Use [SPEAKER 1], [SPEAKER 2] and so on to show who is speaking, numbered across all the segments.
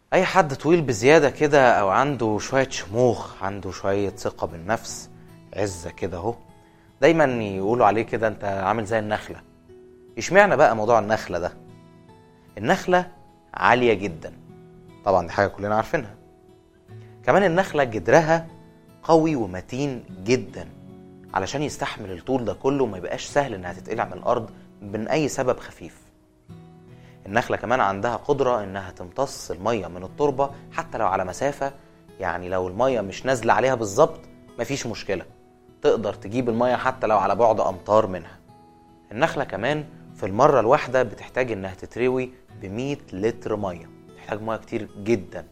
[SPEAKER 1] اي حد طويل بزياده كده او عنده شويه شموخ عنده شويه ثقه بالنفس عزه كده اهو دايما يقولوا عليه كده انت عامل زي النخله اشمعنى بقى موضوع النخله ده النخله عاليه جدا طبعا دي حاجه كلنا عارفينها كمان النخله جدرها قوي ومتين جدا علشان يستحمل الطول ده كله وما يبقاش سهل انها تتقلع من الارض من اي سبب خفيف النخلة كمان عندها قدرة انها تمتص المية من التربة حتى لو على مسافة يعني لو المية مش نازلة عليها بالظبط مفيش مشكلة تقدر تجيب المية حتى لو على بعد امتار منها النخلة كمان في المرة الواحدة بتحتاج انها تتروي ب 100 لتر مية تحتاج مية كتير جدا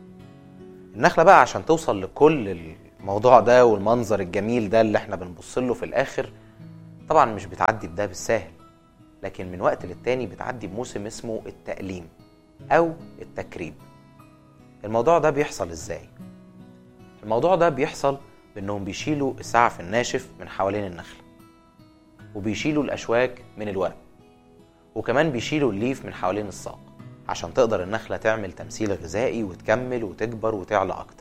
[SPEAKER 1] النخلة بقى عشان توصل لكل الموضوع ده والمنظر الجميل ده اللي احنا بنبص له في الاخر طبعا مش بتعدي بده بالساهل لكن من وقت للتاني بتعدي بموسم اسمه التأليم أو التكريب الموضوع ده بيحصل ازاي؟ الموضوع ده بيحصل بانهم بيشيلوا السعف الناشف من حوالين النخلة وبيشيلوا الأشواك من الورق وكمان بيشيلوا الليف من حوالين الساق عشان تقدر النخلة تعمل تمثيل غذائي وتكمل وتكبر وتعلى أكتر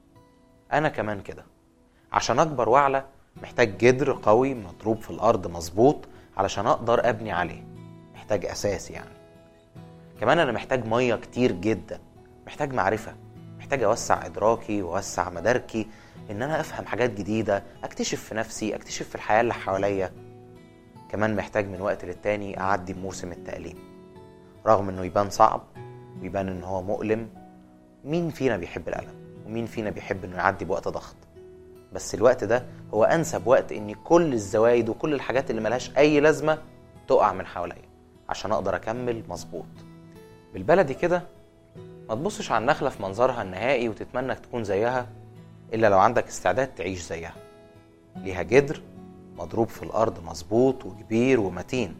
[SPEAKER 1] أنا كمان كده عشان أكبر وأعلى محتاج جدر قوي مضروب في الأرض مظبوط علشان أقدر أبني عليه محتاج أساس يعني كمان أنا محتاج مية كتير جدا محتاج معرفة محتاج أوسع إدراكي وأوسع مداركي إن أنا أفهم حاجات جديدة أكتشف في نفسي أكتشف في الحياة اللي حواليا كمان محتاج من وقت للتاني أعدي بموسم التأليم رغم إنه يبان صعب ويبان إن هو مؤلم مين فينا بيحب الألم ومين فينا بيحب إنه يعدي بوقت ضغط بس الوقت ده هو انسب وقت ان كل الزوايد وكل الحاجات اللي ملهاش اي لازمه تقع من حواليا عشان اقدر اكمل مظبوط بالبلدي كده ما تبصش على النخله في منظرها النهائي وتتمنى تكون زيها الا لو عندك استعداد تعيش زيها ليها جدر مضروب في الارض مظبوط وكبير ومتين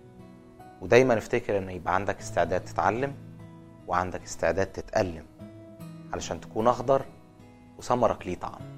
[SPEAKER 1] ودايما افتكر ان يبقى عندك استعداد تتعلم وعندك استعداد تتألم علشان تكون اخضر وثمرك ليه طعم